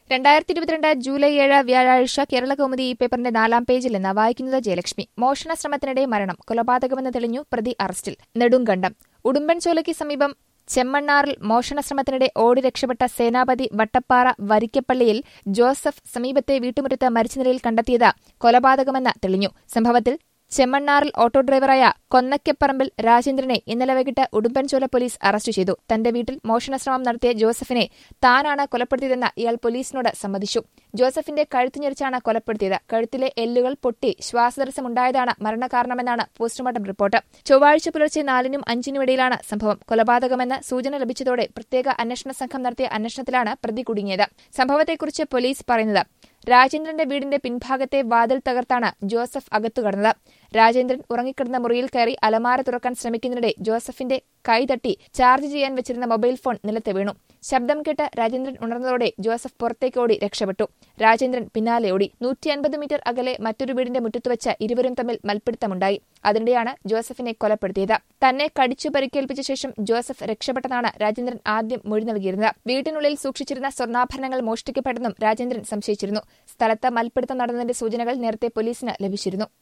രണ്ടായിരത്തി ഇരുപത്തിരണ്ട് ജൂലൈ ഏഴ് വ്യാഴാഴ്ച കേരള കൗമുദി ഈ പേപ്പറിന്റെ നാലാം പേജിൽ നിന്ന് വായിക്കുന്നത് ജയലക്ഷ്മി മോഷണ ശ്രമത്തിനിടെ മരണം കൊലപാതകമെന്ന് തെളിഞ്ഞു പ്രതി അറസ്റ്റിൽ നെടുങ്കണ്ടം ഉടുമ്പൻചോലയ്ക്ക് സമീപം ചെമ്മണ്ണാറിൽ മോഷണ ശ്രമത്തിനിടെ ഓടി രക്ഷപ്പെട്ട സേനാപതി വട്ടപ്പാറ വരിക്കപ്പള്ളിയിൽ ജോസഫ് സമീപത്തെ വീട്ടുമുറ്റത്ത് മരിച്ച നിലയിൽ കണ്ടെത്തിയത് കൊലപാതകമെന്ന് തെളിഞ്ഞു സംഭവത്തിൽ ചെമ്മണ്ണാറിൽ ഓട്ടോ ഡ്രൈവറായ കൊന്നക്കപ്പറമ്പിൽ രാജേന്ദ്രനെ ഇന്നലെ വൈകിട്ട് ഉടുമ്പൻചോല പോലീസ് അറസ്റ്റ് ചെയ്തു തന്റെ വീട്ടിൽ മോഷണശ്രമം നടത്തിയ ജോസഫിനെ താനാണ് കൊലപ്പെടുത്തിയതെന്ന് ഇയാൾ പോലീസിനോട് സമ്മതിച്ചു ജോസഫിന്റെ കഴുത്ത് ഞെരിച്ചാണ് കൊലപ്പെടുത്തിയത് കഴുത്തിലെ എല്ലുകൾ പൊട്ടി ശ്വാസതടസ്സമുണ്ടായതാണ് മരണകാരണമെന്നാണ് പോസ്റ്റ്മോർട്ടം റിപ്പോർട്ട് ചൊവ്വാഴ്ച പുലർച്ചെ നാലിനും അഞ്ചിനും ഇടയിലാണ് സംഭവം കൊലപാതകമെന്ന് സൂചന ലഭിച്ചതോടെ പ്രത്യേക അന്വേഷണ സംഘം നടത്തിയ അന്വേഷണത്തിലാണ് പ്രതി കുടുങ്ങിയത് സംഭവത്തെക്കുറിച്ച് പോലീസ് പറയുന്നത് രാജേന്ദ്രന്റെ വീടിന്റെ പിൻഭാഗത്തെ വാതിൽ തകർത്താണ് ജോസഫ് അകത്തു കടന്നത് രാജേന്ദ്രൻ ഉറങ്ങിക്കിടന്ന മുറിയിൽ കയറി അലമാര തുറക്കാൻ ശ്രമിക്കുന്നതിനിടെ ജോസഫിന്റെ കൈ തട്ടി ചാർജ് ചെയ്യാൻ വെച്ചിരുന്ന മൊബൈൽ ഫോൺ നിലത്ത് വീണു ശബ്ദം കേട്ട് രാജേന്ദ്രൻ ഉണർന്നതോടെ ജോസഫ് പുറത്തേക്ക് ഓടി രക്ഷപ്പെട്ടു രാജേന്ദ്രൻ പിന്നാലെ ഓടി നൂറ്റി അൻപത് മീറ്റർ അകലെ മറ്റൊരു വീടിന്റെ മുറ്റത്ത് വെച്ച് ഇരുവരും തമ്മിൽ മൽപ്പിടുത്തമുണ്ടായി അതിനിടെയാണ് ജോസഫിനെ കൊലപ്പെടുത്തിയത് തന്നെ കടിച്ചു പരിക്കേൽപ്പിച്ച ശേഷം ജോസഫ് രക്ഷപ്പെട്ടതാണ് രാജേന്ദ്രൻ ആദ്യം മൊഴി നൽകിയിരുന്നത് വീട്ടിനുള്ളിൽ സൂക്ഷിച്ചിരുന്ന സ്വർണ്ണാഭരണങ്ങൾ മോഷ്ടിക്കപ്പെട്ടെന്നും രാജേന്ദ്രൻ സംശയിച്ചിരുന്നു സ്ഥലത്ത് മൽപ്പിടുത്തം നടന്നതിന്റെ സൂചനകൾ നേരത്തെ പോലീസിന് ലഭിച്ചിരുന്നു